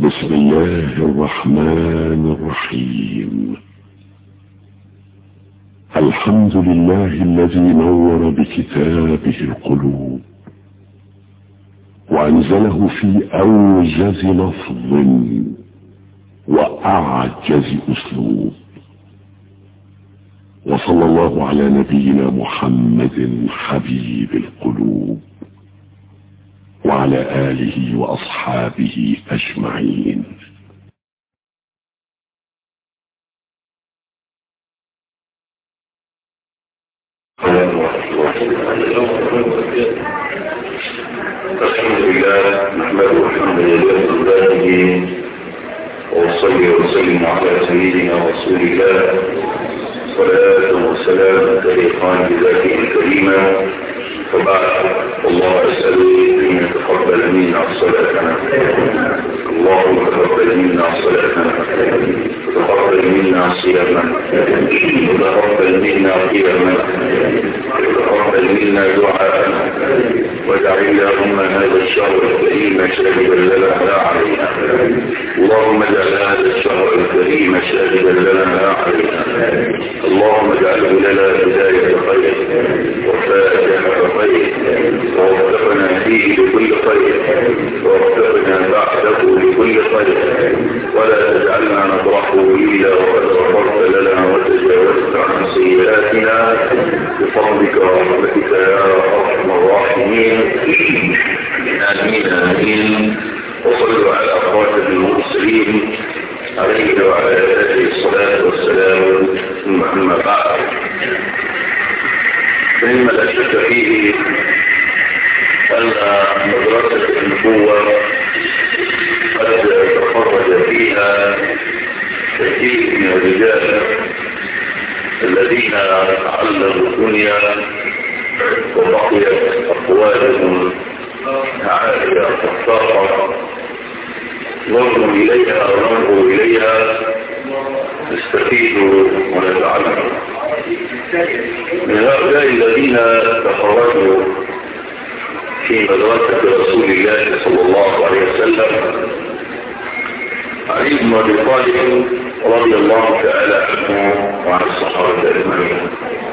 بسم الله الرحمن الرحيم الحمد لله الذي نور بكتابه القلوب وأنزله في أوجز لفظ وأعجز أسلوب وصلى الله على نبينا محمد حبيب القلوب وعلى آله وأصحابه أجمعين الحمد لله نحمده الحمد لله عباده وصلي وسلم على سيدنا رسول الله صلاة وسلام تليقان بذاته الكريمة فبعد الله أسأل أن يتقبل منا صلاتنا اللهم تقبل منا صلاتنا وتقبل منا صيامنا وتقبل منا قيامنا وتقبل منا دعاءنا واجعل اللهم هذا الشهر الكريم شاهدا لنا لا علينا اللهم اجعل هذا الشهر الكريم شاهدا لنا لا علينا اللهم اجعله لنا بداية خير وفاتحة خير ووفقنا فيه لكل خير ووفقنا بعده لكل خير ولا تجعلنا نطرحه إلا وقد غفرت لنا وتجاوزت عن سيئاتنا بفضلك ورحمتك يا أرحم الراحمين آمين آمين وصلوا على خاتم المرسلين عليه وعلى آله الصلاة والسلام ثم أما بعد فإن لا شك فيه أن مدرسة النبوة قد تخرج فيها كثير من الرجال الذين علموا الدنيا وبقيت أقوالهم عالية الطاقة ننظر إليها وننظر إليها نستفيد ونتعلم من هؤلاء الذين تخرجوا في مدرسة رسول الله صلى الله عليه وسلم علي بن أبي طالب رضي الله تعالى عنه وعن الصحابة أجمعين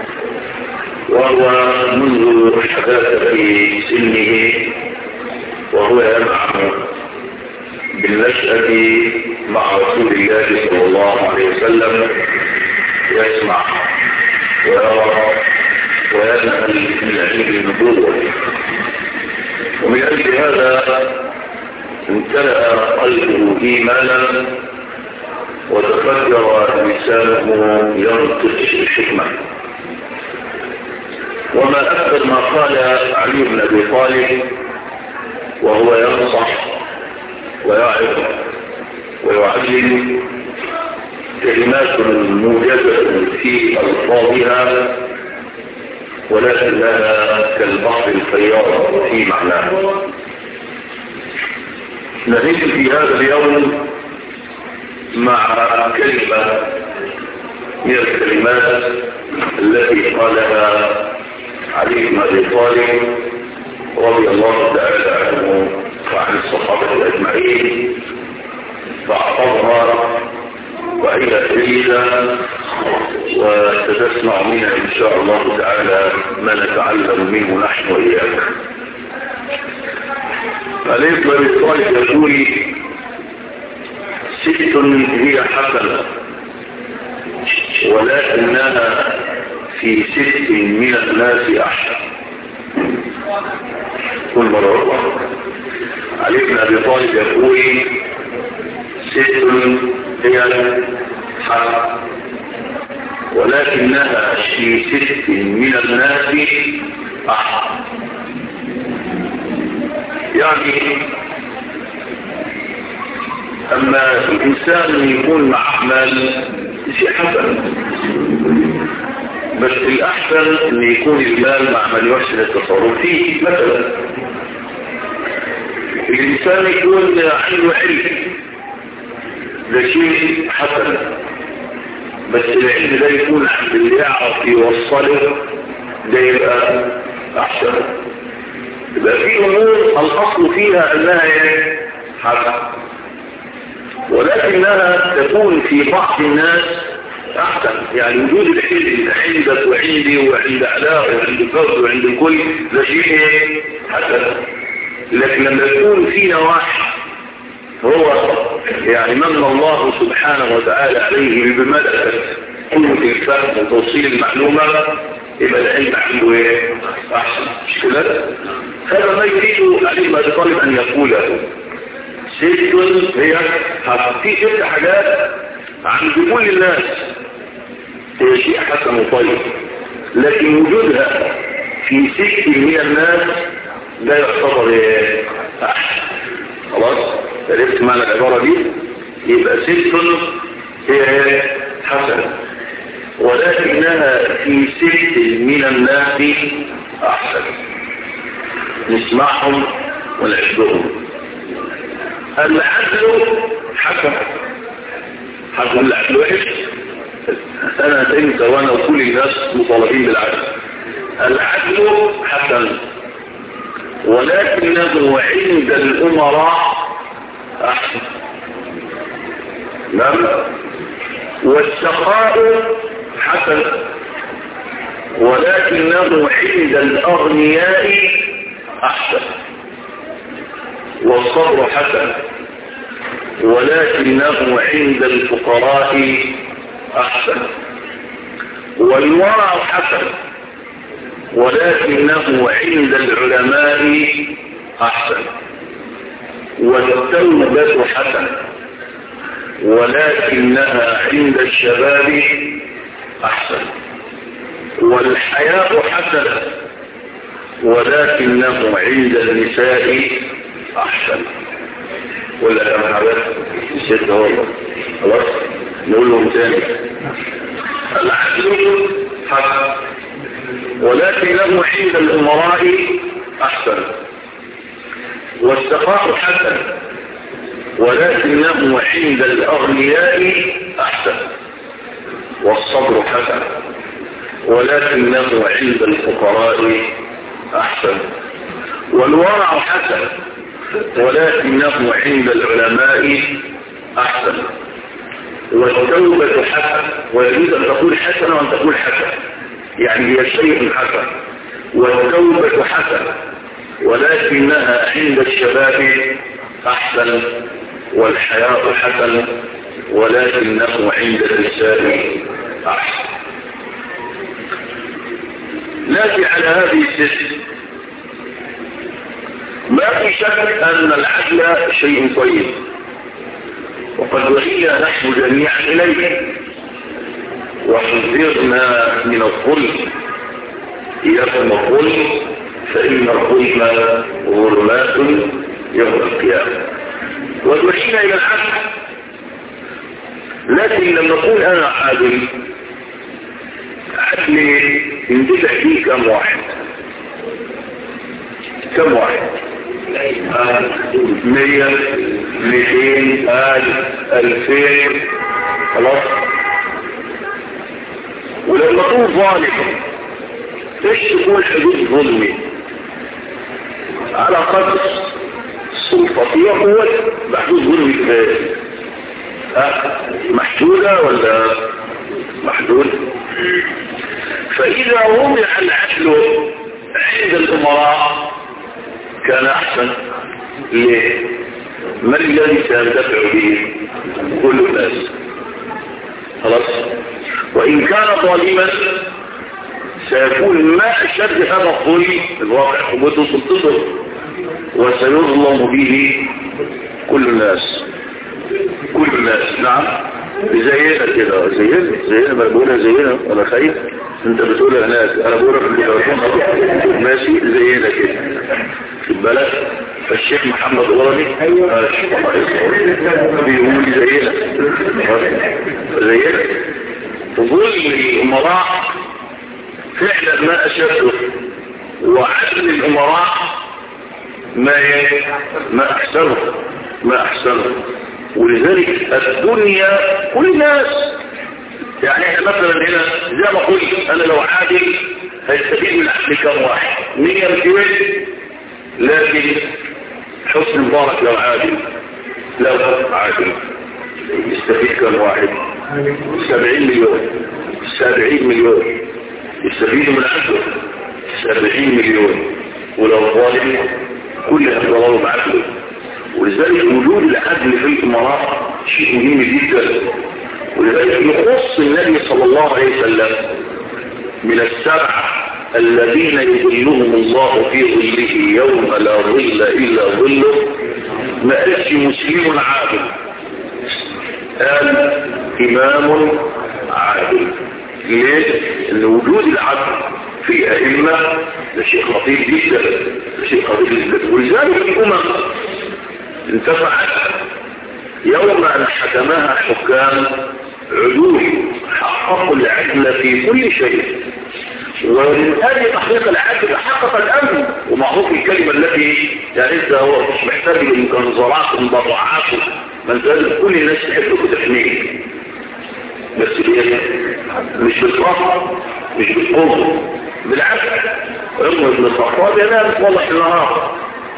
وهو منذ حداثة سنه وهو ينعم بالنشأة مع رسول الله صلى الله عليه وسلم يسمع ويرى وينهل من علم النبوة ومن أجل هذا امتلأ قلبه إيمانا وتفجر لسانه ينطق الحكمة وما أكثر ما قال علي بن أبي طالب وهو ينصح ويعظ ويعلم كلمات موجزة في ألفاظها ولكنها كالبحر الفياض في معناها نهيت في هذا اليوم مع كلمة من الكلمات التي قالها علي بن ابي طالب رضي الله تعالى عنه وعن الصحابة أجمعين فاحفظها وهي جيدة وستسمع منها إن شاء الله تعالى ما نتعلم منه نحن وإياك عليه بن ابي طالب يقول ست هي حسنة ولكنها في ست من الناس أحسن كل مرة علي بن أبي طالب يقول ست هي حسنة ولكنها في ست من الناس أحسن يعني أما الإنسان يكون مع أعمال شيء حسن بس الأحسن أن يكون المال مع من يحسن التصرف فيه مثلا الإنسان يكون عنده علم ده شيء حسن بس العلم ده يكون عند اللي يعرف يوصله ده يبقى أحسن يبقى في أمور الأصل فيها أنها حسن ولكنها تكون في بعض الناس احسن يعني وجود الحلم عندك وعندي وعند علاء وعند فرد وعند الكل ده شيء حسن لكن لما يكون فينا واحد هو يعني من الله سبحانه وتعالى عليه بملكة قوة الفهم وتوصيل المعلومة يبقى العلم عنده ايه احسن مش كده هذا ما يريد عليه ما طالب ان يقوله ست هي في ست حاجات عند كل الناس هي شيء حسن وطيب لكن وجودها في ست من الناس لا يعتبر ايه احسن خلاص عرفت معنى العبارة دي يبقى ست هي حسنة ولكنها في ست من الناس أحسن نسمعهم ونعبدهم العدل حسن حسن العدل وحش أنا أنت وأنا وكل الناس مطالبين بالعدل العدل حسن ولكنه عند الأمراء أحسن نعم والسخاء حسن ولكنه عند الأغنياء أحسن والصبر حسن ولكنه عند الفقراء أحسن والورع حسن ولكنه عند العلماء أحسن والتوبة حسن ولكنها عند الشباب أحسن والحياء حسن ولكنه عند النساء أحسن ولا كم حدث ست هو خلاص نقول لهم تاني العدل حسن ولكنه عند الأمراء أحسن والسخاء حسن ولكنه عند الأغنياء أحسن والصبر حسن ولكنه عند الفقراء أحسن والورع حسن ولكنه عند العلماء أحسن والتوبة حسن ويجوز أن تقول حسن وأن تقول حسن يعني هي شيء حسن والتوبة حسن ولكنها عند الشباب أحسن والحياء حسن ولكنه عند النساء أحسن لكن على هذه الست ما في شك أن العدل شيء طيب وقد وحينا نحن جميعا إليه وحذرنا من الظلم إياكم الظلم فإن الظلم ظلمات يوم القيامة ودعينا إلى العدل لكن لما نقول أنا عادل عدل يندفع فيه كم واحد كم واحد مية مئتين ألف ألفين خلاص ولما تقول ظالم ايش تكون حدود ظلمي على قدر سلطتي وقوتي محدود ظلمي كفايه محدودة ولا محدودة فإذا وضع العدل عند الأمراء كان أحسن ليه ما الذي سيندفع به كل الناس خلاص وإن كان ظالما سيكون ما أشد هذا الظلم الواقع قوته سلطته وسيظلم به كل الناس كل الناس نعم زينا كده زينا زينا ما بقولها زينا انا خايف انت بتقولها هناك انا بقولها في الميكروفون ماشي زينا كده في البلد فالشيخ محمد غربي بيقول زينا زينا ظلم الامراء فعلا ما اشده وعدل الامراء ما ما احسنه ما احسنه ولذلك الدنيا كل الناس يعني احنا مثلا هنا زي ما قلت انا لو عادل هيستفيد من عقل كم واحد مية مئتين لكن حسن مبارك لو عادل لو عادل يستفيد كم واحد سبعين مليون سبعين مليون يستفيدوا من عدله سبعين مليون ولو ظالم كلها ضرورة بعدله ولذلك وجود العدل في الامارات شيء مهم جدا ولذلك يخص النبي صلى الله عليه وسلم من السبعة الذين يظلهم الله في ظله يوم لا ظل إلا ظله ما قالش مسلم عادل قال إمام عادل ليه؟ ان وجود العدل في أئمة ده شيء خطير جدا ده شيء خطير جدا ولذلك الأمم انتفعت يوم أن حكمها حكام عدول حققوا العدل في كل شيء ومن أجل تحقيق العدل حقق الأمن ومعروف الكلمة التي يعني انت هو مش محتاج لمنظرات ومضرعات من ذلك كل الناس تحبك وتحميك بس ليه مش بالرفض مش بالقوة بالعكس عمر بن الخطاب ينام والله النهار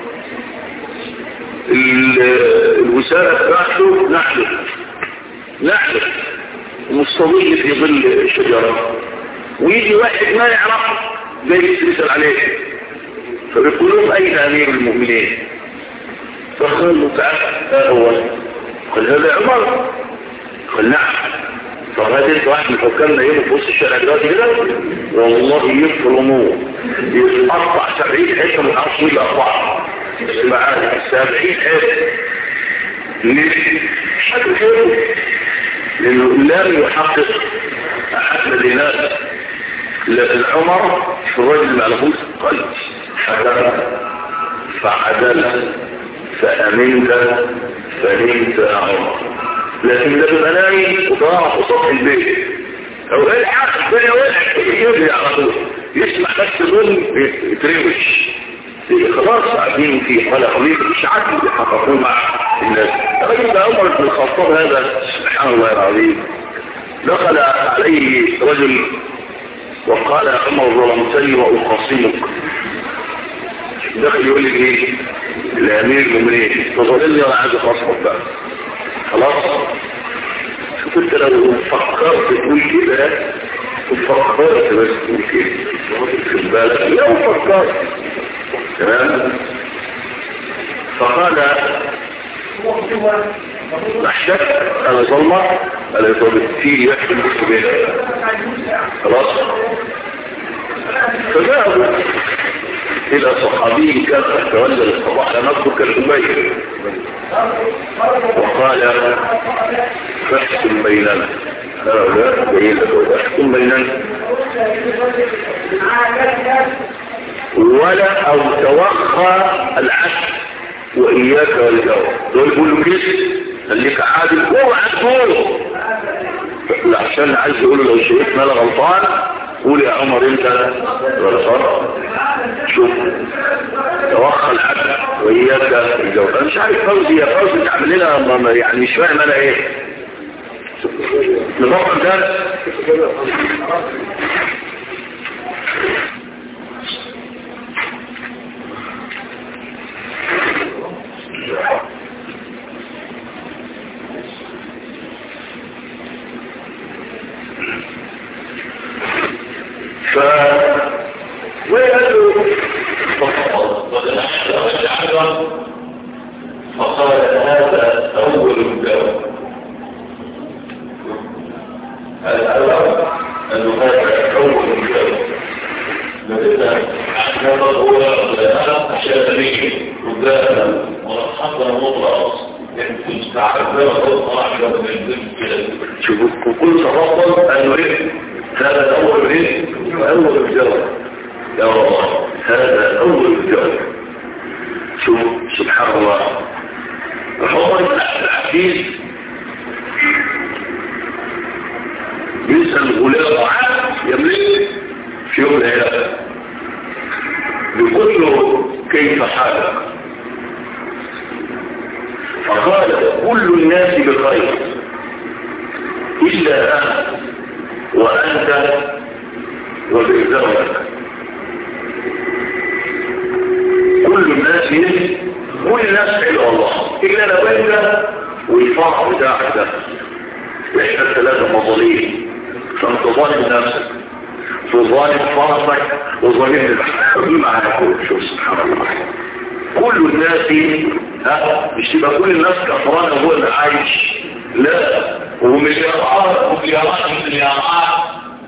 الوسالة بتاعته نحله نحله مستظل في ظل شجرة ويجي واحد ما يعرف جاي يسأل عليه فبيقول لهم أين أمير المؤمنين فقال له تعال هو قال هذا عمر قال نعم فهذا انت واحد من حكامنا يوم في وسط الشارع دلوقتي كده والله يفرموه يتقطع سبعين حته من عصر الأربعة معانا سبعين حته ليه؟ حد خيره لأنه لم يحقق أحد لناس العمر في الرجل المعلومات قال حكم فعدل فأمنت فهمت عمر لكن ده بيبقى نايم وطالع في سطح البيت او ايه الحق الدنيا وقعت يجري على طول يسمع بس ظلم يتروش خلاص قاعدين في قلق مش عدل يحققوه مع الناس الراجل ده عمر بن الخطاب هذا سبحان الله العظيم دخل عليه رجل وقال يا عمر ظلمتني واخاصمك دخل يقول لي ايه الامير المؤمنين فظلني وانا عايز اخاصمك بقى خلاص كنت لو فكرت تقول كده فكرت بس تقول كده في بالك لو فكرت تمام فقال محشك انا ظلمة انا يطلب فيه يحكي المسلمين خلاص فذهبوا الى صحابيه كان تولى الصباح لنفسك الأمير وقال فاحكم بيننا لا بيننا احكم بيننا ولا او توخى العشق واياك والجو دول يقولوا كيس خليك عادل اوعى تقوله لا عشان عايز يقولوا لو شايفنا انا غلطان قول يا عمر انت غلطان شوف توخى العبد واياك الجو انا مش عارف فوزي يا فوزي تعمل لنا يعني مش فاهم انا ايه نفكر ده ف وقالوا فقال هذا أول الدواء الأول أنه هذا أول الدواء لذلك عشان هو عشان به قدامنا ورحمنا مطلق كنت تعرف شوفوا وكل تفضل انه ايه هذا اول ايه اول الجواب يا الله هذا اول الجواب شوف سبحان الله عمر بن عبد العزيز يسأل غلام عاد يملك في يوم العيادة يقول له كيف حالك فقال كل الناس بخير إلا أنا وأنت وبإذنك كل الناس كل الناس إلا الله إلا لو أنت والفرع بتاعك ده احنا الثلاثة مظالين فانت ظالم نفسك وظالم فرصك وظالم معنا كل شوف سبحان الله كل الناس ها مش تبقى كل الناس كفرانة هو اللي عايش لا ومليارات ومليارات ومليارات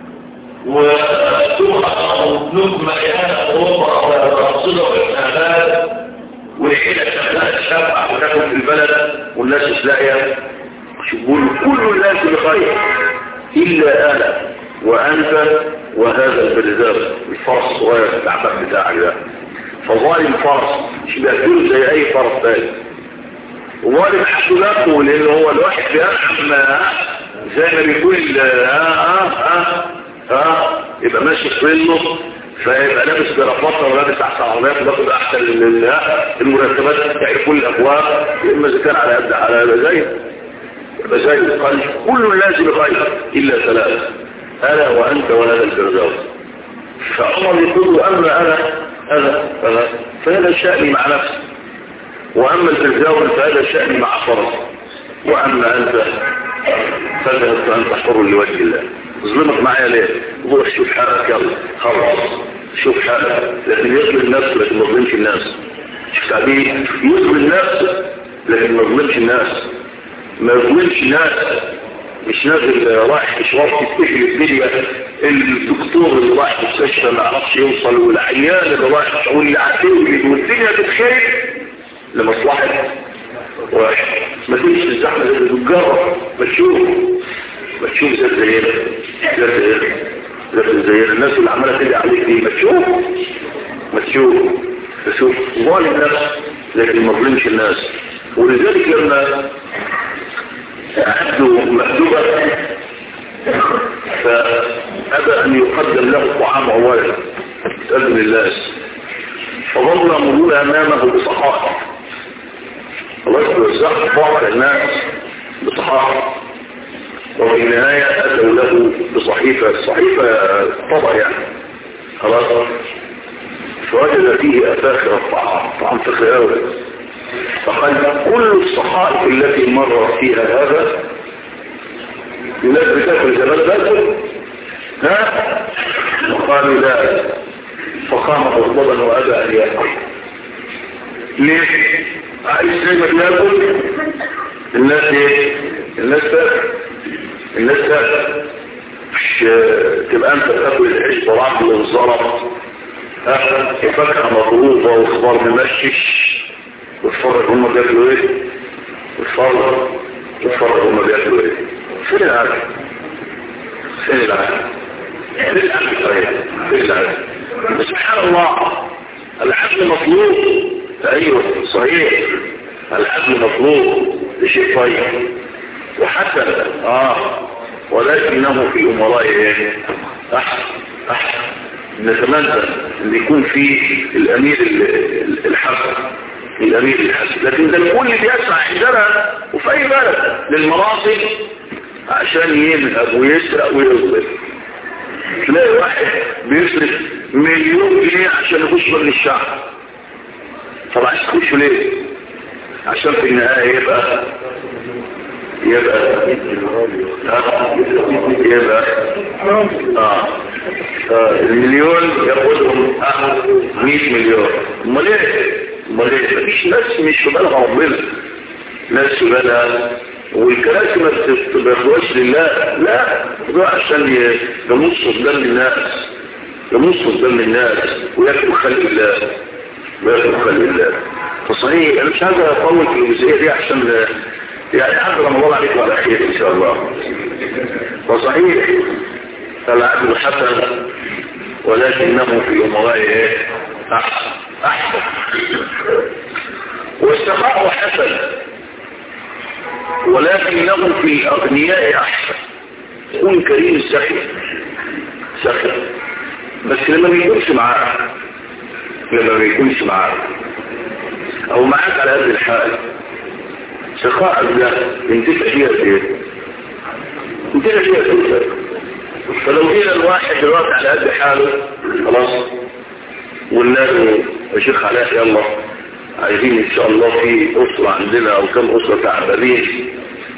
وتوقع وبنوك مليانة أوروبا ورصدة والإسلامات والحيلة شغالة تشبع وتاكل في البلد والناس مش لاقية كل الناس بخير إلا أنا وأنت وهذا البلدان الفرس الصغير التعبان بتاعك ده فظالم فرس مش بيأكله زي أي فرس تاني وظالم حسناته لأن هو الواحد بيفهم زي ما بيقول ها ها ها ها يبقى ماشي في ظله فيبقى لابس جرافطه ولابس احسن عربيات وباخد احسن المرتبات بتاع كل الابواب اما اذا كان على قد على زي يبقى زي قال كل الناس بخير الا ثلاثه انا وانت وهذا الفردوس فعمر يقول اما انا انا انا فهذا شأني مع نفسي واما الفردوس فهذا شأني مع فرس واما انت فذهبت انت حر لوجه الله ظلمك معايا ليه روح شوف حالك يلا خلاص شوف حالك لكن يظلم نفسه لكن ما يظلمش الناس شوف تعبير يظلم نفسه لكن ما يظلمش الناس ما يظلمش الناس مش نازل رايح اشراف تستشفي الدنيا الدكتور اللي رايح المستشفى ما عرفش يوصل والعيال اللي رايح واللي هتولد والدنيا بتخير لمصلحه واحد ما تمشي الزحمه اللي بتجرب ما تشوف ما تشوف زي زينا زي زينا زي زينا الناس اللي عماله تدعي عليك دي ما تشوف ما تشوف تشوف ظالم نفسه لكن ما ظلمش الناس ولذلك لما عنده مكتوبة فأبى أن يقدم له طعام أولا تأذن الناس فظل مرور أمامه بصحافة الله يوزع بعض الناس بصحافة وفي النهاية أتوا له بصحيفة صحيفة طبع يعني خلاص فوجد فيه أفاخر الطعام طعام فخر أولا فقال كل الصحائف التي مر فيها هذا الناس بتاكل زمان باكل ها وقالوا لا فقام غضبا وابى ان ياكل ليه عايز زي ما بياكل الناس ايه الناس تاكل الناس تاكل مش تبقى انت تاكل العيش برعب والزرط ها فاكهه مضروبه وخضار ممشش وتفرج هم بياكلوا ايه وتفرج وتفرج هم بياكلوا ايه فين العالم فين العالم فين العالم صحيح فين العالم سبحان الله العدل مطلوب ايوه صحيح العدل مطلوب لشيء طيب وحسن اه ولكنه في امرائه احسن احسن نتمنى ان يكون في الامير الحسن الامير الحسن لكن ده الكل بيسعى عندنا وفي اي بلد للمناصب عشان ينهب ويسرق ويظلم تلاقي واحد بيصرف مليون جنيه عشان يخش من الشعب طب عايز تخش ليه عشان في النهاية يبقى يبقى يبقى اه المليون ياخدهم 100 مليون امال ايه امال ايه مفيش ناس مش في بالها ربنا ناس في بالها والكراسي ما بتبقاش لله لا ده عشان يمصوا دم الناس يمصوا دم الناس وياكلوا خلق الله وياكلوا خلق الله فصحيح انا مش عايز اطول في الجزئيه دي عشان يعني عبد رمضان عليكم على خير ان شاء الله فصحيح فالعبد حسن ولكنه في امرائه احسن احسن والسخاء حسن ولكنه في الاغنياء احسن كون كريم سخي سخي بس لما بيكونش معاه لما بيكونش معاه او معاك على هذه الحال سخاء ده ينتفع فيها ايه ينتفع فيها فلوسك فلو جينا الواحد دلوقتي على قد حاله خلاص قلنا له يا شيخ علاء يلا عايزين ان شاء الله في اسرة عندنا او كم اسرة تعبانين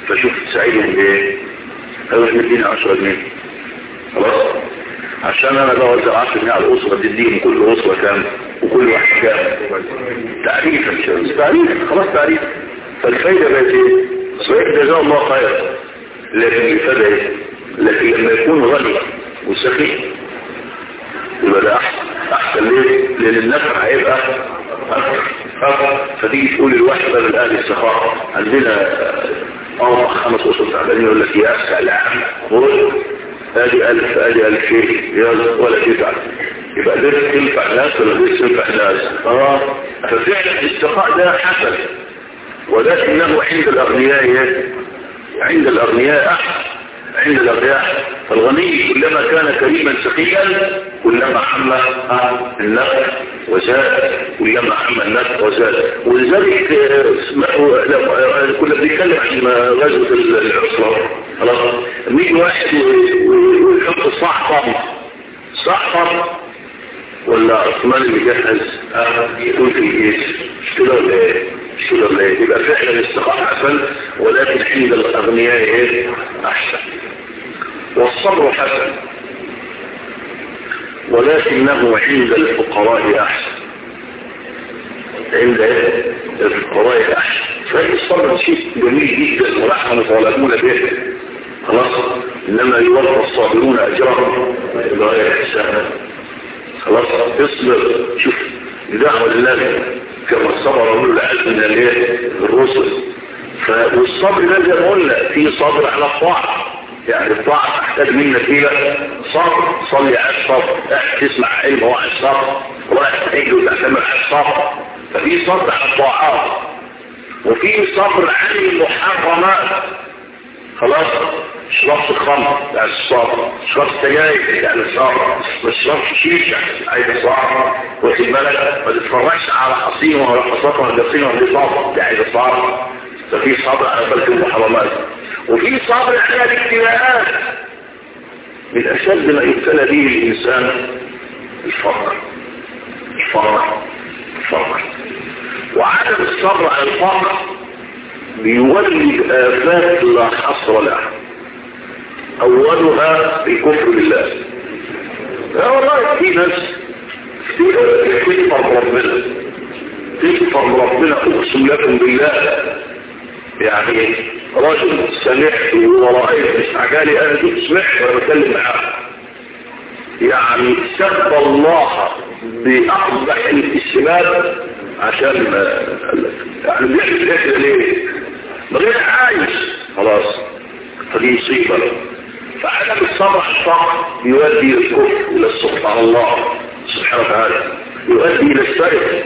فشوف تساعدهم بايه هيروح مديني 10 جنيه خلاص عشان انا بوزع 10 جنيه على الاسره تديهم كل اسره كام وكل واحد كام تعريف ان شاء الله تعريف خلاص تعريف فالفايده بقت ايه صحيح جزاه الله خيرا لكن الفايده ايه لكن لما يكون غني وسخي يبقى ده احسن احسن ليه لان النفع هيبقى أكثر. فتيجي تقول الواحد بدل اهل السخاء عندنا اربع خمس اسر تعبانين يقول لك يا اسال عم خذ ادي الف ادي الفين يلا ولا تزعل يبقى ده تنفع ناس ولا ده تنفع ناس اه ففعلا الاستخاء ده حسن ولكنه عند الاغنياء إيه؟ عند الاغنياء احسن عند الأغنياء الغني كلما كان كريما سخيا كلما حمى النفع وزاد كلما حمى النفع وزاد ولذلك كنا بنتكلم عن غزوة العصر خلاص نيجي واحد ويحط صحفر صحفر ولا عثمان اللي جهز يكون في الجيش مش كده ولا ايه مش كده ولا ايه يبقى فعلا الاستقامة حسن ولكن عند الاغنياء ايه احسن والصبر حسن ولكنه عند الفقراء احسن عند الفقراء احسن فالصبر شيء جميل جدا ونحن مطالبون به خلاص انما يوفى الصابرون اجرهم بغير حساب خلاص اصبر شوف دعوة لله كما صبر أولو العزم من الرسل والصبر ده زي ما قلنا في صبر على الطاعة يعني الطاعة تحتاج منك الى صبر صلي على الصبر تسمع علم هو على الصبر رايح تحج وتعتمد على الصبر ففي صبر على الطاعات وفي صبر عن المحرمات خلاص شربت الخمر يعني الصبر شربت سجاير يعني الصبر ما تشربش شيشة يعني الصبر واخد بالك ما تتفرجش على حصينة ولا حصاته ولا جصينة ولا صبر يعني الصبر ففي صبر على بلد المحرمات وفي صبر على الابتلاءات من أشد ما يبتلى به الإنسان الفقر الفقر الفقر وعدم الصبر على الفقر بيولد آفات لا حصر لها أولها الكفر بالله لا والله في ناس تكفر ربنا تكفر ربنا أقسم لكم بالله يعني رجل سمعت ورأيت مش عجالي أنا كنت سمعت وأنا بتكلم معاه يعني سب الله بأقبح الاتسامات عشان يعني بيحدث الاكل ليه بغير عايش خلاص فدي مصيبة له فعدم الصبر على الصبر يؤدي الكفر الى السخط على الله سبحانه وتعالى يؤدي الى السرقة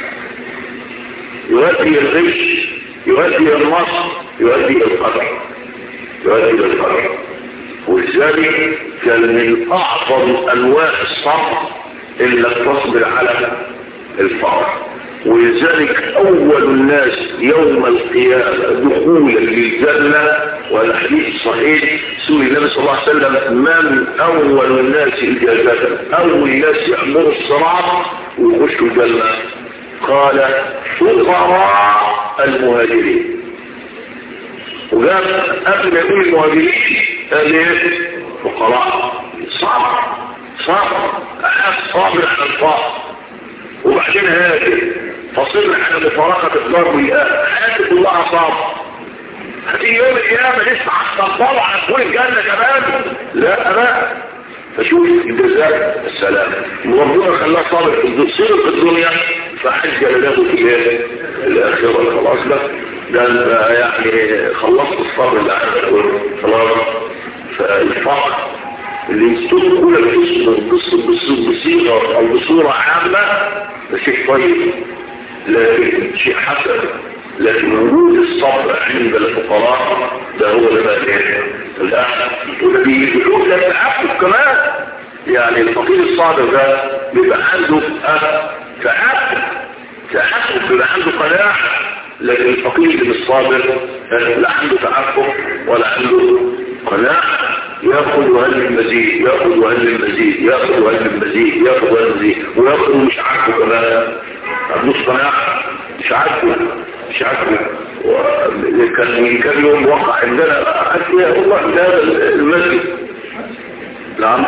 يؤدي الى الغش يؤدي الى النصر يؤدي الى القدر يؤدي الى القدر ولذلك كان من اعظم انواع الصبر الا تصبر على الفقر ولذلك اول الناس يوم القيامة دخولا للجنة والحديث الصحيح سوري النبي صلى الله عليه وسلم من اول الناس الجنة اول الناس يعمروا الصراط ويخشوا الجنة قال فقراء المهاجرين وقال قبل ما يقول المهاجرين قال ايه فقراء صعب صعب صابر على الفقر وبعدين هاجر فصل على مفارقة الضرب والآن حياتي كلها صعب هتيجي يوم القيامة لسه هتطلعوا على كل الجنة كمان لا أنا فشوف الجزاء السلام وربنا خلاه صابر في الصير في الدنيا فحجل له في الآخرة خلاص ده ده يعني خلصت الصبر اللي عايز خلاص فالفقر اللي يستطيع كل بصيغة او بصورة عامة ده شيء طيب لكن شيء حسن لكن وجود الصبر عند الفقراء ده هو اللي بقى الآن وده بيدعوك للتعفف كمان يعني الفقير الصابر ده بيبقى عنده تعفف تعفف بيبقى عنده قناعة لكن الفقير اللي مش صابر لا عنده تعفف ولا عنده قناعة ياخذ وهل المزيد ياخذ وهل المزيد ياخذ وهل المزيد ياخذ وهل المزيد وياخذ مش عارفه كمان مش قناعة مش عارفه مش عارفه كان من كام يوم وقع عندنا حتى يا الله هذا المسجد نعم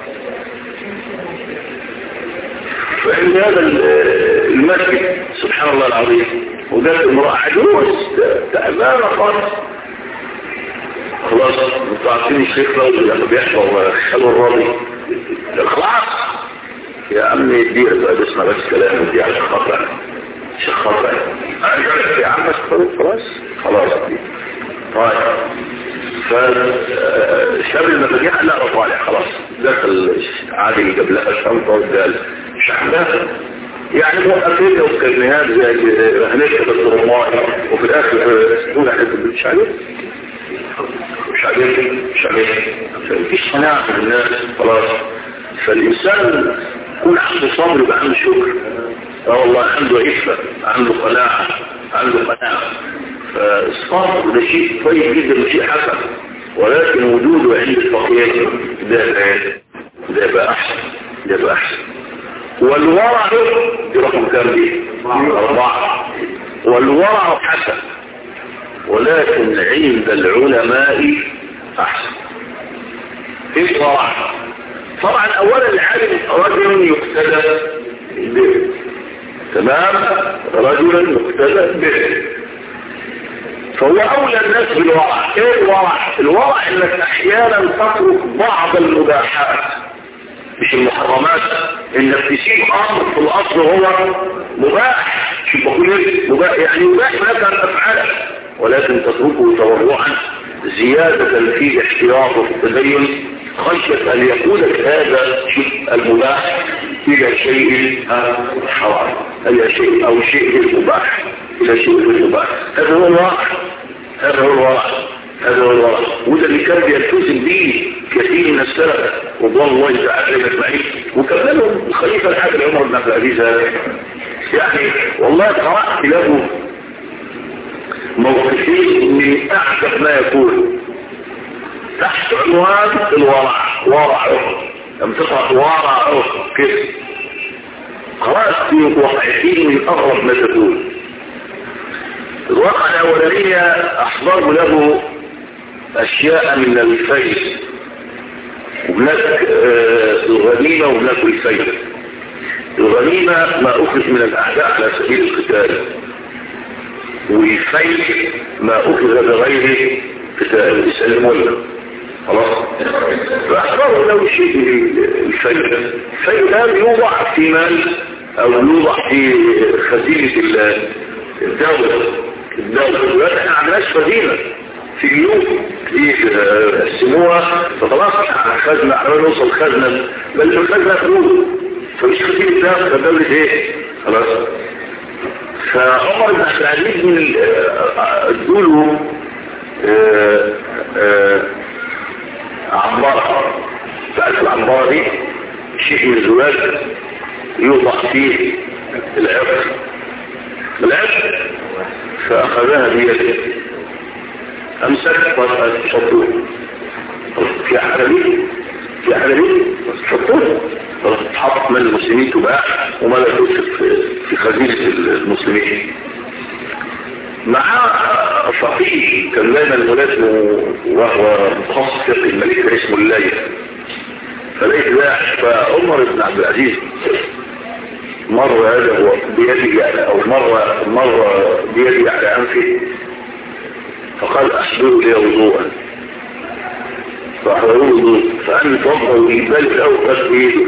فعند هذا المسجد سبحان الله العظيم وجدت امرأة عجوز تعبانة خالص خلاص انتوا عارفين الشيخ راضي لما بيحضر خلو الراضي خلاص يا عمي دي بقى اسمع بس كلام دي عشان خاطر عشان خاطر يا عم خلاص خلاص طيب فشاب المفاتيح لا طالع خلاص دخل عادي جاب لها شنطه وقال شحنها يعني موقفين وكلمات زي هنكتب الطرمات وفي الاخر تقول احنا مش عليه مش عليه مش عليه مفيش قناعه في الناس خلاص فالانسان يكون عنده صبر يبقى عنده شكر اه والله عنده عفه عنده قناعه عنده قناعه فالصبر ده شيء طيب جدا وشيء حسن ولكن وجوده عند الفقير ده ده يبقى احسن ده يبقى احسن والورع دي رقم كام دي أربعة والورع حسن ولكن عند العلماء أحسن ايه الورع طبعا اولا العالم رجل يقتدى به تمام رجل يقتدى به فهو اولى الناس بالورع ايه الورع الورع انك احيانا تترك بعض المباحات مش المحرمات انك تسيب امر في الاصل هو مباح شو بقول ايه مباح يعني مباح لك ان تفعله ولكن تتركه تورعا زيادة في احتياط وفي التدين خشية ان يقودك هذا المباح الى شيء حرام الى شيء او شيء مباح الى شيء مباح هذا هو الواقع هذا هو الواقع هذا هو الواقع وده اللي كان بيلتزم به كثير من السلف رضوان الله تعالى اجمعين وكملهم الخليفه الحاكم عمر بن عبد العزيز يعني والله قرات له موقفين من اعجب ما يكون تحت عنوان الورع ورع لم تقرا ورع كده قرات في واقعتين من اغرب ما تكون الواقع الاولانيه احضر له اشياء من الفيل وهناك الغنيمة وهناك الفيل الغنيمة ما أخذ من الأعداء على سبيل القتال والفيل ما أخذ بغير قتال يسلموا لنا خلاص فأحضروا له شيء من الفيل الفيل هذا يوضع في مال أو يوضع في خزينة الدولة الدولة دلوقتي احنا عملناش خزينة في اليوم يقسموها فخلاص خزنة عمال نوصل خزنة بل الخزنة فلوس فمش خزينة ده فدولة ايه خلاص فعمر بن عبد العزيز من ادوله عمارة فألف العمارة دي شيء من الزواج يوضع فيه العرق العرق فأخذها بيده أمسك وشطوه في حرمين في حرمين شطوه تحط من المسلمين تباع وما لا توصف في خزينة المسلمين مع فقيه كان دايما ملازم وهو متخصص في الملك كان اسمه الليل فلقيت ده فعمر بن عبد العزيز مرة هذا هو بيدي على او مرة مرة بيدي على انفه فقال احضروا لي وضوءا فاحضروا وضوء فأن توضأ ويبال في الاول قد بيده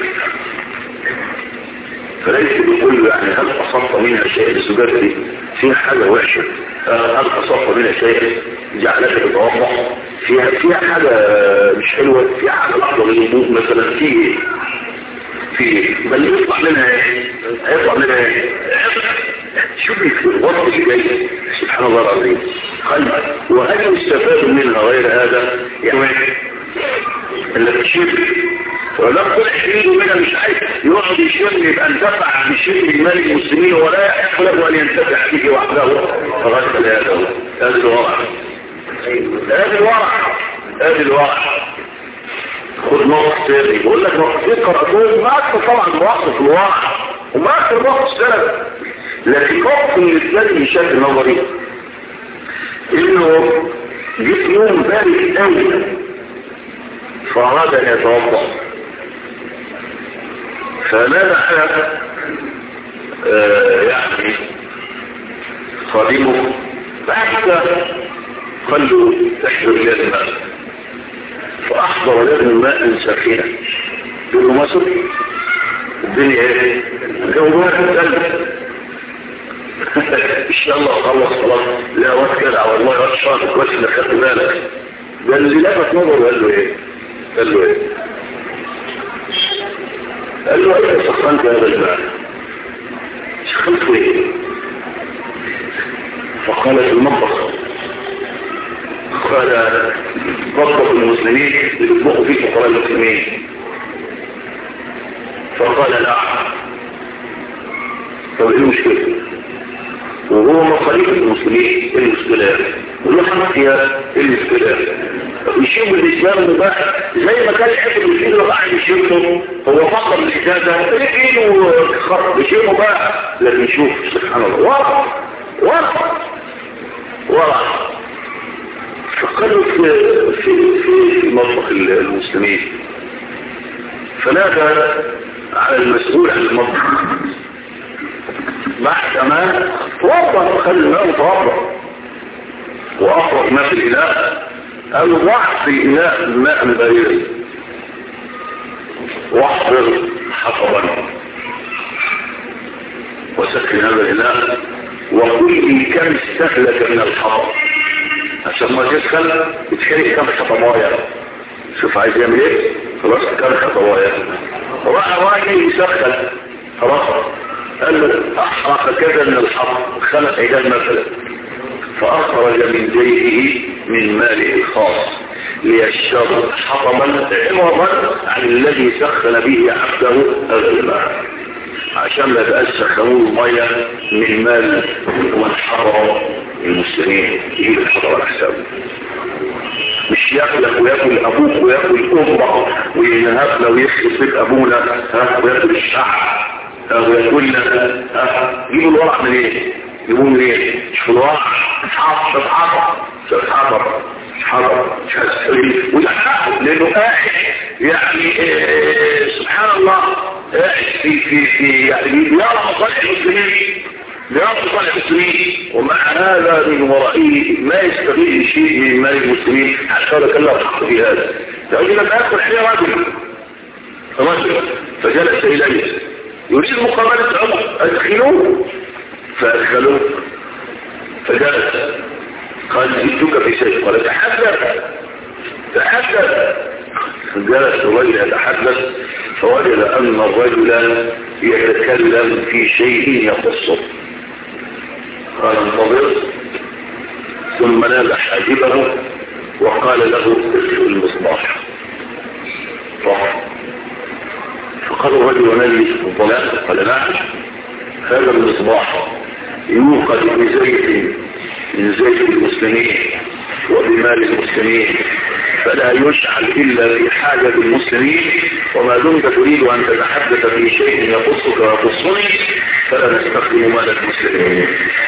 فليس بيقول يعني هل أصبت منها شيء الزجاجة دي فيها حاجة وحشة هل أصبت منها شيء جعلتك تتوضع فيها فيها حاجة مش حلوة فيها حاجة لحظة للوضوء مثلا في في بل يطلع منها ايه هيطلع منها ايه شوفي في الوقت اللي جاي سبحان الله العظيم قال وهل يستفاد منها غير هذا يعني اللي تشير ولو طلع ايده منها مش عايز يقعد يشم يبقى انتفع بشيء من مال المسلمين ولا يحق له ان ينتفع به وحده فغسل هذا هذا الورع هذا الورع هذا الورع خد موقف سري بقول لك موقفين قرأتهم ما أكثر طبعا موقف الواقع وما أكثر موقف سلف لكن موقف من الإسلام من شكل نظري إنه جيت يوم بارد قوي فأراد أن يتوضأ فنادى على آه يعني خادمه بعد قال له تحضر لي الماء فأحضر له الماء سخينا يقول له مصر الدنيا ايه جوها تتقلب ان شاء الله خلص خلاص لا وقت كده والله وقت شاطر كويس انك خدت بالك ده اللي لفت نظره قال له ايه قال له ايه قال له ايه سخنت هذا الماء سخنت ايه فقال في المطبخ قال مطبخ المسلمين يطبخوا فيه فقراء المسلمين فقال لا طب ايه المشكله وهو مصاريف المسلمين ايه المشكلة ولو حمد فيها ايه المشكلة يشيب الاسلام مباح زي ما كان يحب المسلمين اللي قاعد يشيبه هو فقط الاجازة ايده خرب يشيب مباح لكن شوف سبحان الله ورع ورع ورع فقالوا في في في مطبخ المسلمين فنادى على المسؤول عن المطبخ بعد ما توضى خلي الماء توضى وأفرق ما في الإناء قالوا ضع في الإناء الماء البريد واحضر حطبا وسكن هذا الإناء وقل لي كم استهلك من الحطب عشان ما تدخل يتحرق كم حطبايا شوف عايز يعمل ايه خلاص كم حطبايا راح راجل يسخن خلاص قال له احرق كذا من الحرق خلق عداد مثلا فاخرج من جيبه من ماله الخاص ليشرب حطما عوضا عن الذي سخن به عبده الماء عشان ما يبقاش سخنوه الميه من مال ومن حرم المسلمين يجيب الحطب على حسابه مش ياكلك وياكل ابوك وياكل امك وينهبنا ويخلص بيت ابونا ها وياكل الشعب ويقول لك جيبوا الورق من ايه يقول من ايه مش في الورق حاطط حاطط حاطط حاطط مش هسحري ويحقق لانه قاعد يعني إيه سبحان الله قاعد في في في يعني يرى مصالح المسلمين يرى مصالح المسلمين ومع هذا من ورائه ما يستغل شيء من مال المسلمين حتى لو كان له حق في هذا لكن لما يدخل عليه رجل رجل فجلس اليه يريد مقابلة عمر ادخلوه فادخلوه فجلس قال جئتك في شيء قال تحدث تحدث جلس الرجل يتحدث فوجد ان الرجل يتكلم في شيء يخصه قال انتظر ثم نال حاجبه وقال له اسلو المصباح طبعا فقال الرجل ونبي الظلام قال نعم هذا المصباح يوقد بزيت من زيت المسلمين وبمال المسلمين فلا يشعل إلا في حاجة المسلمين وما دمت تريد أن تتحدث في شيء يخصك ويخصني فلا نستخدم مال المسلمين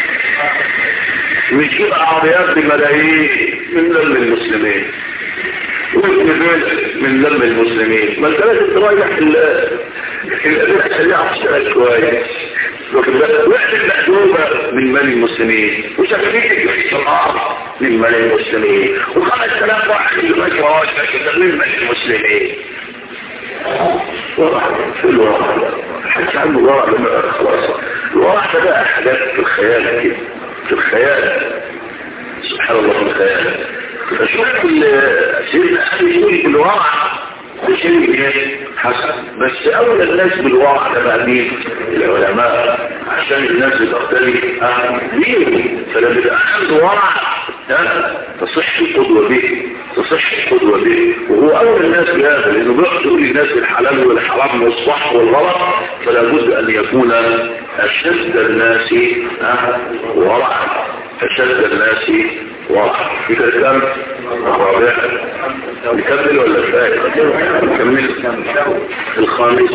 ونجيب عربيات بملايين من لم المسلمين واسم من لم المسلمين ما انت لازم تراجع الأداء الشريعة تشتغل كويس وحدة مأدوبة من مال المسلمين وشكلية الصلاة من مال المسلمين وخمس ثلاث واحد المجرات من مال المسلمين ورع في الورع حتى عنه ورع لما خلاص الورع ده بقى حاجات في الخيال كده في الخيال سبحان الله في الخيال فشوف سيدنا أبي يقول بالورع بشيء حسن بس أولى الناس بالورع ده بقى مين العلماء عشان الناس تختلف ليه فلما يبقى عنده ورع تصح القدوة به تصح القدوة به وهو أول الناس بهذا لأنه بيقعد يقول للناس الحلال والحرام والصح والغلط فلا بد أن يكون أشد الناس ورعا أشد الناس ورعا في كلام الرابع نكمل ولا كفاية نكمل الخامس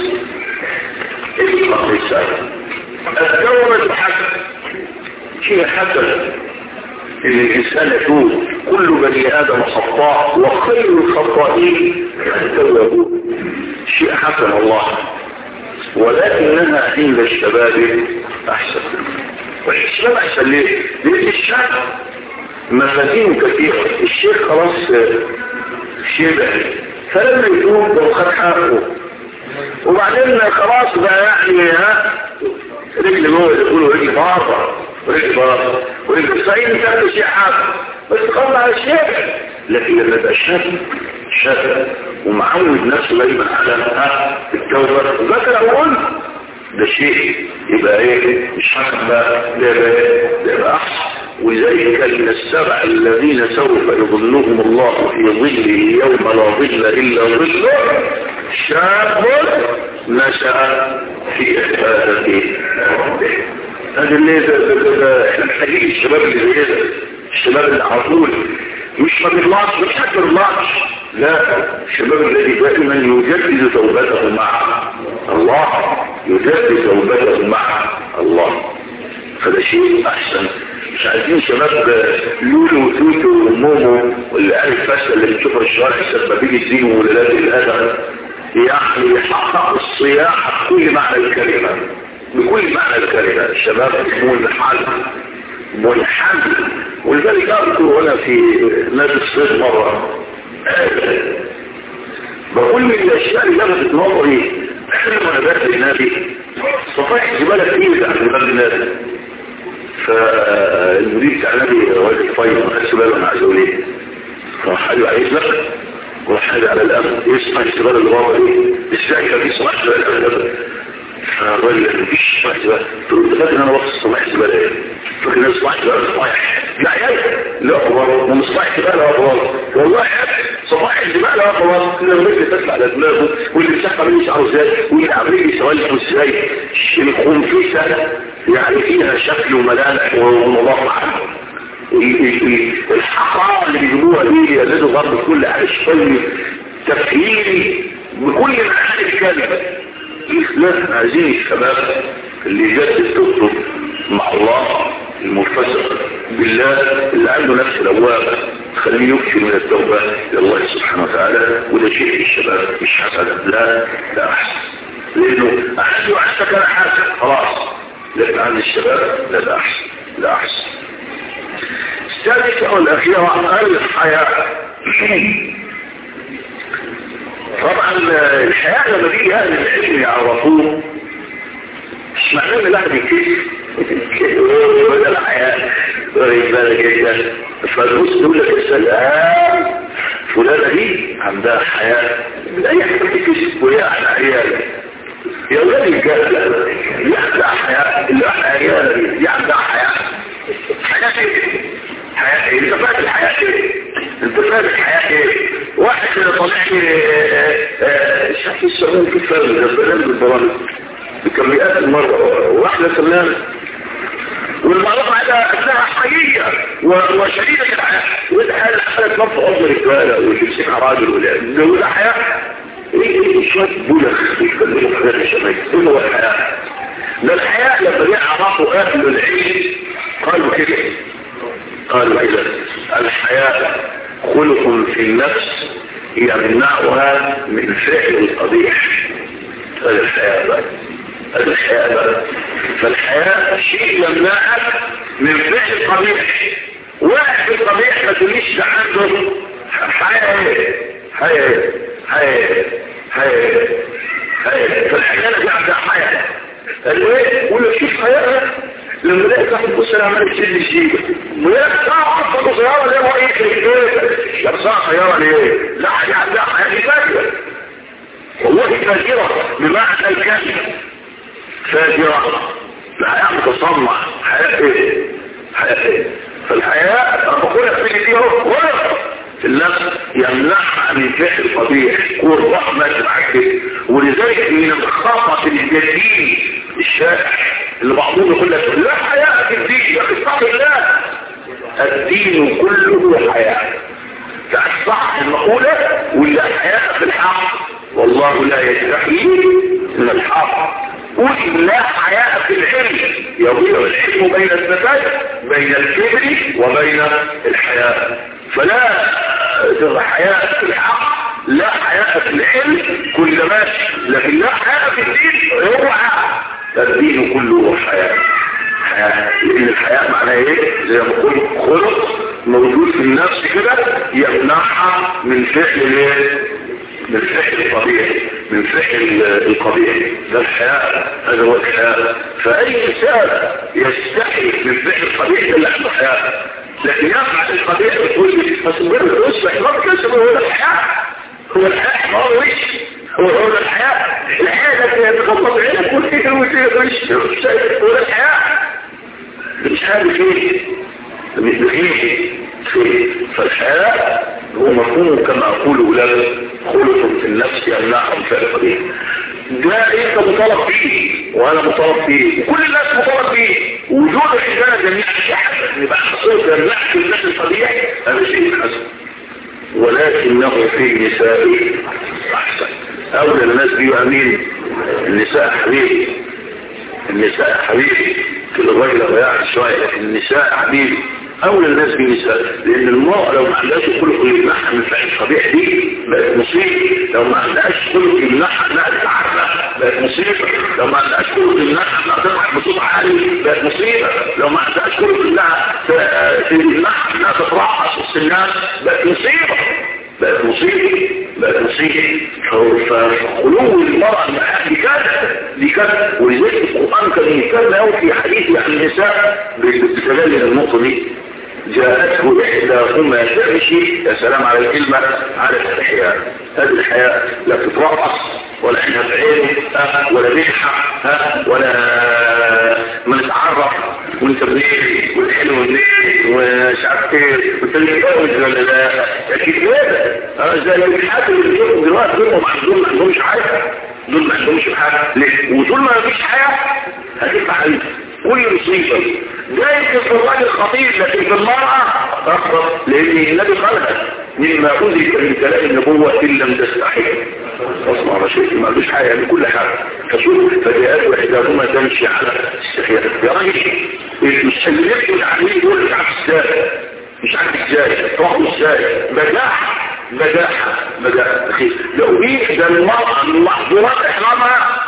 الخامس الدورة الحسن شيء حسن ان الانسان يتوب كل بني ادم خطاء وخير الخطائين التوابون شيء حسن الله ولكنها عند الشباب احسن والشباب احسن ليه؟ لان الشاب مفاتين كثيرة الشيخ خلاص شبه فلما يتوب لو خد حقه وبعدين خلاص بقى يعني ها رجل جوه يقولوا رجل بره رجل بره ورجل صحيح كان شيء حاجه بس قبل على الشيء لكن لما يبقى شاب شاب ومعود نفسه دايما على ها التوبه ذكر اقول ده شيء يبقى ايه مش حسن بقى ده ده يبقى احسن ولذلك من السبع الذين سوف يظلهم الله في ظله يوم لا ظل إلا ظله شاب نشأ في عبادة ربه هذا اللي احنا محتاجين الشباب اللي زي كده الشباب اللي على طول مش ما بيطلعش مش حد ما بيطلعش لا الشباب الذي دائما يجدد توبته مع الله يجدد توبته مع الله فده شيء احسن مش عايزين شباب لولو وتوتو ومومو والعيال الفاسده اللي بتشوفها الشوارع سبابين الدين وولادات الادب يعني يحقق الصياحه بكل معنى الكلمه بكل معنى الكلمه الشباب منحل منحل ولذلك اذكر هنا في نادي الصيد مره بقول من الاشياء اللي لفتت نظري احنا وانا داخل النادي صفائح زباله كتير عند باب النادي فالمدير بتاع النادي راجل طيب ما خدش باله انا عايز اقول ايه راح قال له عايز لك وراح قال على الامن ايه صفائح الزباله اللي بره ايه ازاي كان في صفائح زباله فالراجل مفيش صفائح زباله قلت له فاكر انا وقت صفائح زباله ايه فاكر ان صفائح زباله صفائح لا يا لا اخبار ومش صفائح زباله اخبار والله يا صفائح الزباله اخبار كل الرجل تطلع على دماغه واللي بيسحب مني شعره ازاي واللي عاملين سوالفه ازاي الخنفسه يعني فيها شكل وملامح ومضاعف الحقائق اللي بيجيبوها دي يزيدوا ضرب كل اشكال تفهيري بكل معاني الكلمه لا عايزين الشباب اللي يجدد توبته مع الله المرتزق بالله اللي عنده نفس الأواب خليه يكفي من التوبة لله سبحانه وتعالى وده شيء الشباب مش حسن لا لا أحسن لأنه أحسن وأحسن كان حاسن خلاص لكن عن الشباب لا لا أحسن لا أحسن الثالثة والأخيرة الحياة طبعا الحياة لما بيجي أهل العلم يعرفوه مش معناه ان الواحد يكتشف بدل الحياة واخد بالك انت فالنص يقول لك السلام فلانة دي عندها حياة اي حاجة تكتشف وهي على عيالة يا ولاد الجهل دي عندها حياة اللي احنا عيالة دي عندها حياة حياة ايه؟ حياة ايه؟ انت فاهم الحياة ايه؟ انت فاهم الحياة ايه؟ واحد اللي طالع لي شاف السعودية كيف فاهم ده برنامج البرامج بكميات المرة واحدة سلامة والمعروف على انها حقيقية وشديدة الحياة والحياة اللي حالت نفس عضو الرجالة واللي يمسكها راجل ولا وده حياة ايه ايه شوية بلخ يتكلموا في هذا الشمال ايه هو الحياة ده الحياة لما يعرفوا اهل العلم قالوا كده قالوا كده الحياة خلق في النفس يمنعها من فعل القبيح هذا الحياة بقى هذا الحياة بقى فالحياة شيء يمنعك من فعل قبيح واحد القبيح ما تقوليش عنده حياة حياة حياة حياة حياة فالحياة دي عندها حياة قال له ايه؟ قول له شوف حياة لما لقيت واحد بص انا عمال تشيل شيء وياك ساعة عصبة صغيرة ليه هو ايه ايه يا ساعة صغيرة ليه لا حاجة عندها حياة دي فاكرة والله فاجرة بمعنى الكلمة فاجرة الحياة متصنع حياة ايه حياة ايه فالحياة انا بقول لك في دي اهو في النفس يمنعها من فعل قبيح والرحمة معك ولذلك من الخطأ الجديد الشائع اللي بعضهم يقول لك لا حياة في الدين يا اتق الله الدين كله حياة فأصبح المقولة ولا حياة في الحق والله لا يستحيي من الحق قل لا حياء في العلم يضيع العلم بين اثنتين بين الكبر وبين الحياء فلا حياء في الحق لا حياء في العلم كل ماشي لكن لا حياء في الدين اوعى الدين كله حياء حياء لان الحياء معناه ايه زي ما قلت خلق موجود في النفس كده يمنعها من فعل الايه من فعل الطبيعي من فعل القبيح ده الحياء هذا هو الحياء فأي إنسان يستحي من فعل القبيح ده اللي عنده حياء لكن يفعل القبيح يقول لي فصبر الأسبح ما بكسب هو الحياء هو الحياء ما هو وش هو هو الحياء الحياء ده يتخطط عينك وتيجي وتيجي وش هو الحياء مش عارف ايه مش بخير فالحياء هو مفهوم كما أقول أولاد خلق في النفس يمنعهم فعل به ده انت مطالب فيه وانا مطالب فيه وكل الناس مطالب فيه وجود عندنا جميعا في حسن يبقى حصول يمنعك الناس الطبيعي هذا شيء حسن ولكنه في نساء احسن اولى الناس بيه امين النساء حبيبي النساء حبيبي في الغير ضياع شوية لكن النساء حبيبي اولى الناس بالنساء لان المرأة لو ما عندهاش خلق يمنعها من فعل القبيح دي بقت مصيبة لو ما عندهاش خلق يمنعها انها تتعرف بقت مصيبة لو ما عندهاش خلق يمنعها انها تضحك بصوت عالي بقت مصيبة لو ما عندهاش خلق انها تمنعها انها تترقص وسط الناس بقت مصيبة بقت مصيبة بقت مصيبة فخلو المرأة دي كذا دي كذا ولذلك القرآن كان يتكلم قوي في حديث عن النساء باستدلال النقطة دي جاءته إحداهما تمشي يا سلام على الكلمة على الاستحياء هذه الحياة لا تترقص ولا عينها في عين ولا بيحة ولا ما نتعرف وانت منين والحلو منين ومش عارف ايه وانت اللي متجوز ولا لا اكيد كده اه زي الحاكم اللي بيجوا دلوقتي دول ما عندهم ما عندهمش حاجه دول ما عندهمش حاجه ليه وطول ما مفيش حياه هتفعل كل مصيبه ده يمكن في الراجل خطير لكن في المراه اكبر لان النبي قالها مما أذك من كلام النبوة إن لم تستحي أصنع رشيد ما قالوش حاجة يعني كل حاجة فشوف فجاءت وإحداهما تمشي على استحياء يا راجل مش اللي يمشي عليه دول مش عارف ازاي مش عارف ازاي تروحوا ازاي بداحة بداحة بداحة لو إحدى المرأة من محظورات إحرامها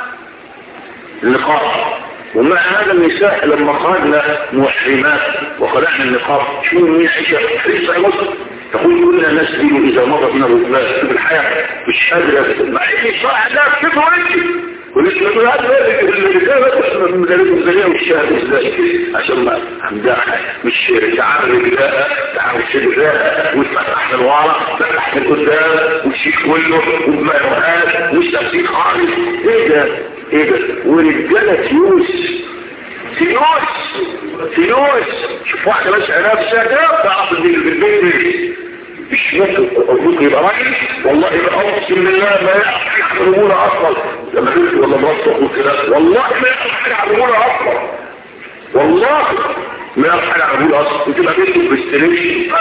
النقاط ومع هذا النساء لما خرجنا محرمات وخلعنا النقاب شو مين عيشة في صحيح مصر تقول كلنا نسبل إذا مضى بنا الرجلات في الحياة مش قادرة مع إن الشرع ده كيف وانت ولسه تقول هذا اللي كان بس من ذلك الزلية والشهادة ازاي عشان ما همداها مش تعرض رجلاء تعرض رجلاء وتفتح من ورا تفتح من قدام والشيء كله وما يرهاد مش تفسير خالص ايه ده ايه ده ورجالة تيوس تيوس تيوس شوف واحدة بس نفسها ده تعرف ان البيت مش ممكن أرجوك يبقى راجل والله يبقى أقسم بالله ما يعرف حاجة عن الرجولة أصلا لما قلت ولا مرات تقول كده والله ما يعرف حاجة عن الرجولة أصلا والله ما يعرف حاجة عن الرجولة أصلا انت بقى بنتك باستلمش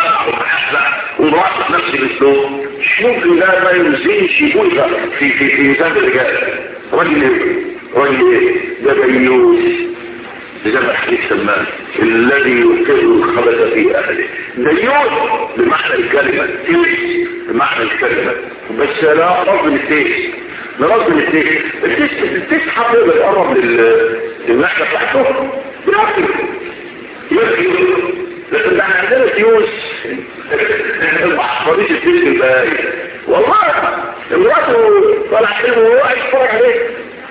ومراحة نفسي بالسلوك مش ممكن ده ما ينزلش يقول في في في ميزان الرجال راجل ايه راجل ايه ده بيوس زي ما حديث سلمان الذي يكره الخبث في اهله ديون بمعنى الكلمة تيس بمعنى الكلمة بس لا رفض التيس نرفض التيس التيس التيس حقه بيقرب للمحنة بتاعته بيعطي يرفض لكن ده عندنا تيوس ما حفظيش التيس الباقي والله امراته طلع حلمه وهو عايز يتفرج عليه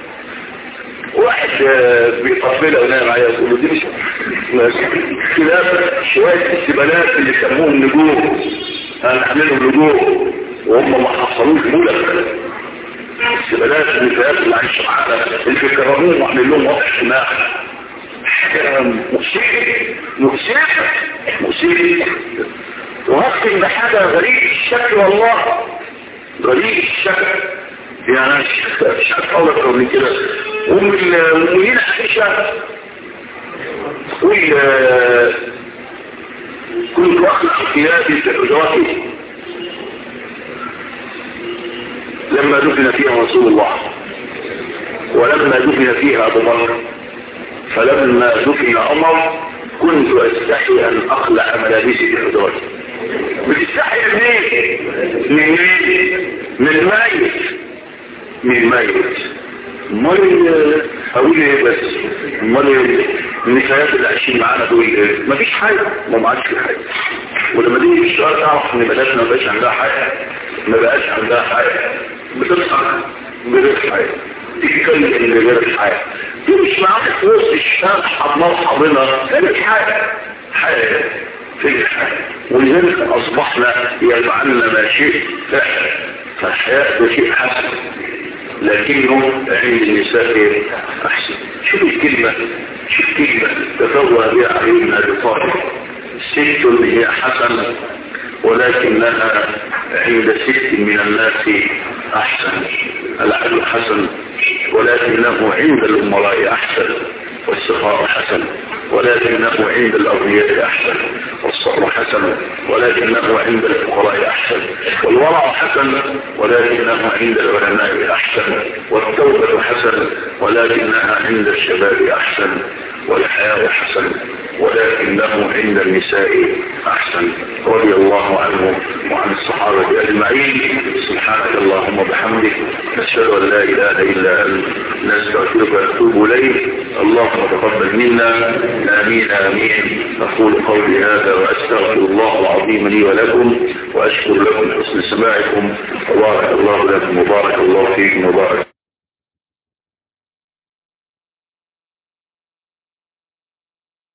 واحد بيطفلها ونام عليها يقول له دي مش خلاف شوية السبالات اللي يسموهم نجوم هنعملهم نجوم وهم ما حصلوش مولك السبالات اللي في اللي عايش معانا اللي بيكرموهم وعمل لهم وقت اجتماع حاجة مؤسفة مؤسفة مؤسفة وهختم بحاجة غريب الشكل والله غريب الشكل يعني مش عارف اقول اكتر من كده ام المؤمنين عائشه كل كل وقت احتياجي زواجي لما دفن فيها رسول الله ولما دفن فيها ابو بكر فلما دفن عمر كنت استحي ان اقلع ملابسي في حضرتي بتستحي منين من مين من ميت من ميت امال اقول ايه بس امال النسايات اللي عايشين معانا دول ايه مفيش حاجه ما معادش في حاجه ولما تيجي في الشهر تعرف ان بلادنا ما بقاش عندها حاجه ما بقاش عندها حاجه بتضحك بتضحك تتكلم اللي غير حاجه تمشي معاك في وسط الشارع حضنات حضنها فين حاجه حاجه فين حاجه ولذلك اصبحنا يفعلنا ما شئت فعلا فالحياه ده شيء حسن لكنه عند النساء احسن شوف الكلمة شوف كلمة تفوى بها علي بن ابي طالب ست هي حسن ولكنها عند ست من الناس احسن العدل حسن ولكنه عند الامراء احسن والسخاء حسن ولكنه عند الأغنياء أحسن والصبر حسن ولكنه عند الفقراء أحسن والورع حسن ولكنه عند العلماء أحسن والتوبة حسن ولكنها عند الشباب أحسن والحياة حسن ولكنه عند النساء أحسن رضي الله عنهم وعن الصحابة أجمعين سبحانك اللهم وبحمدك نشهد أن لا إله إلا أنت نستغفرك ونتوب إليك اللهم تقبل منا آمين آمين أقول قولي هذا وأستغفر الله العظيم لي ولكم وأشكر لكم حسن سماعكم وبارك الله لكم وبارك الله فيكم وبارك